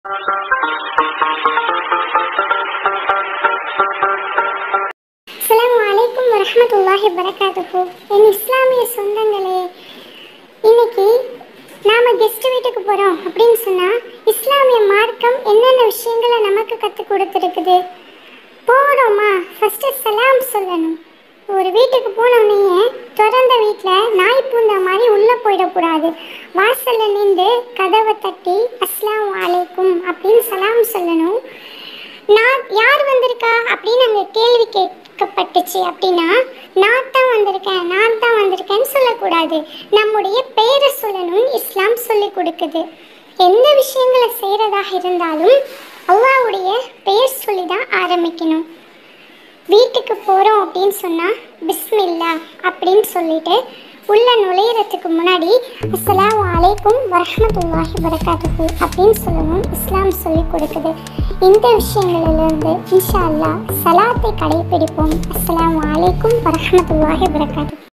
அஸ்ஸலாமு அலைக்கும் வரஹ்மத்துல்லாஹி வரகாத்துஹு என் இஸ்லாமிய சொந்தங்களே இன்னைக்கு நாம கெஸ்ட் வீட்டுக்கு போறோம் அப்படின்னு சொன்னா இஸ்லாமிய மார்க்கம் என்னென்ன விஷயங்களை நமக்கு கற்றுக் கொடுத்துருக்குது போறோமா ஃபர்ஸ்ட் சலாம் சொல்லணும் ஒரு வீட்டுக்கு போனோடனே திறந்த வீட்டில் நாய் பூந்த மாதிரி உள்ளே போயிடக்கூடாது வாசலில் நின்று கதவை தட்டி அஸ்ஸலாமு அலைக்கும் அப்படின்னு சலாம் சொல்லணும் நான் யார் வந்திருக்கா அப்படின்னு அங்கே கேள்வி கேட்கப்பட்டுச்சு அப்படின்னா நான் தான் வந்திருக்கேன் நான் தான் வந்திருக்கேன்னு சொல்லக்கூடாது நம்முடைய பெயரை சொல்லணும் இஸ்லாம் சொல்லி கொடுக்குது எந்த விஷயங்களை செய்கிறதாக இருந்தாலும் அல்லாவுடைய பெயர் சொல்லி தான் ஆரம்பிக்கணும் வீட்டுக்கு போகிறோம் அப்படின்னு சொன்னால் பிஸ்மில்லா அப்படின்னு சொல்லிட்டு உள்ள நுழையிறதுக்கு முன்னாடி அஸ்ஸலாமு அலைக்கும் வரஹ்மத்துல்லாஹி வரகாத்துஹு அப்படின்னு சொல்லணும் இஸ்லாம் சொல்லி கொடுக்குது இந்த விஷயங்களிலிருந்து இன்ஷா அல்லாஹ் சலாத்தை கடைபிடிப்போம் அஸ்ஸலாமு அலைக்கும் வரஹ்மத்துல்லாஹி வரகாத்துஹு